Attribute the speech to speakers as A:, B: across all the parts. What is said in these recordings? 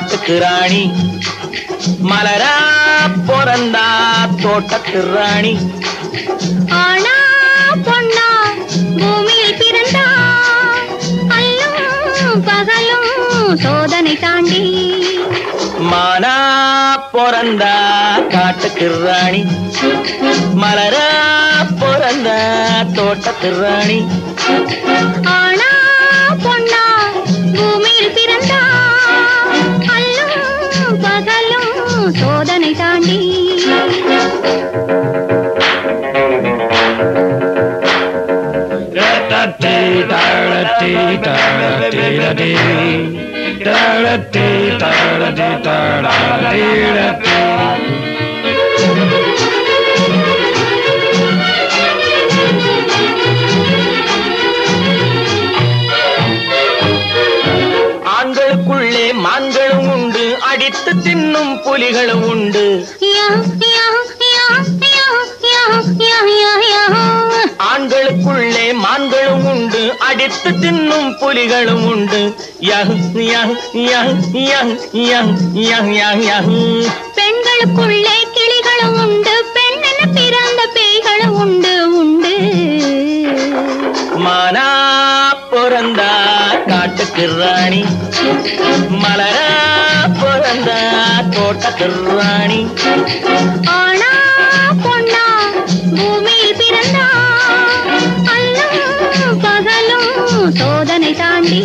A: காட்டுக்கு ராணி மலரா பிறந்தா தோட்டத்து ராணி
B: ஆனா பொண்ணா பூமியில் பிறந்தா அல்லும் பகலும் சோதனை தாண்டி
A: மானா பிறந்தா காட்டுக்கு ராணி மலரா பிறந்தா தோட்டத்து ராணி
B: ஆனா பொண்ணா பூமியில் பிறந்தா அல்லும் பகலும் சோதனை தாண்டி
A: ஆண்களுக்குள்ளே மான்களும் உண்டு அடித்து தின்னும் புலிகளும் உண்டு
B: யா யா யா யா யா யா யா யா
A: ஆண்களுக்குள்ளே மான்களும் உண்டு அடித்து தின்னும் புலிகளும் உண்டு யஹ் யஹ் யஹ் யஹ் யஹ் யஹ் யஹ் யஹ்.
B: பெண்களுக்குள்ளே கிளிகளும் உண்டு பெண்ணென பிறந்த பேய்களும் உண்டு உண்டு
A: மானா பிறந்தா காட்டுக்கு ராணி மலரா பிறந்தா தோட்டத்து ராணி
B: ஆனா பொண்ணா பூமியில் பிறந்தா அல்லும் பகலும் சோதனை தாண்டி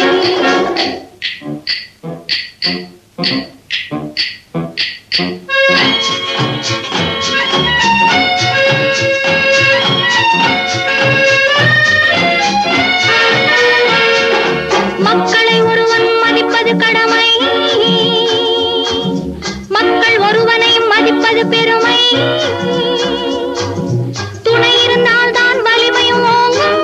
B: மக்களை ஒருவன் மதிப்பது கடமை மக்கள் ஒருவனை மதிப்பது பெருமை துணை இருந்தால் தான் வலிமையும் ஓங்கும்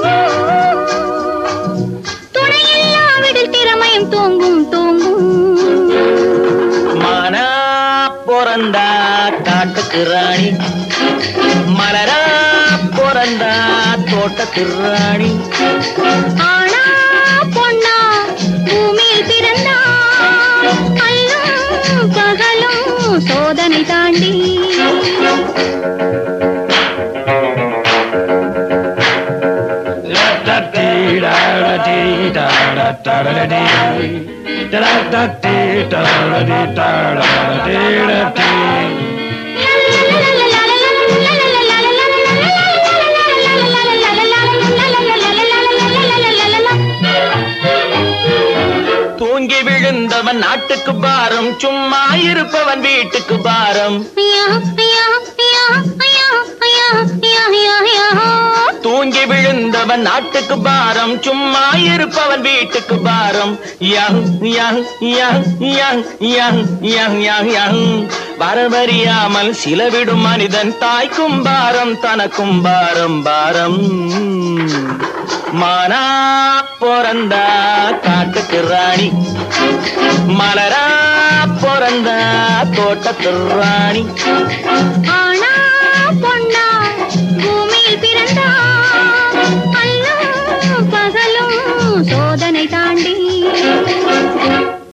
B: துணை இல்லாவிடில் திறமையும் தூங்கும் தூங்கும்
A: மானா பிறந்தா காட்டுக்கு ராணி மலரா பிறந்தா தோட்டத்து ராணி
B: ஆனா பொண்ணா பூமியில் பிறந்தா அல்லும் பகலும் சோதனை தாண்டி
A: தூங்கி விழுந்தவன் நாட்டுக்கு பாரம் சும்மா இருப்பவன் வீட்டுக்கு பாரம் தூங்கி விழுந்தவன் நாட்டுக்கு பாரம் சும்மா இருப்பவன் வீட்டுக்கு பாரம் யங் யங் யங் யங் யங் யங் யங் யங் வரவறியாமல் சிலவிடும் மனிதன் தாய்க்கும் பாரம் தனக்கும் பாரம் பாரம் மானா பிறந்தா காட்டுக்கு ராணி மலரா பிறந்தா தோட்டத்து ராணி
B: ஆனா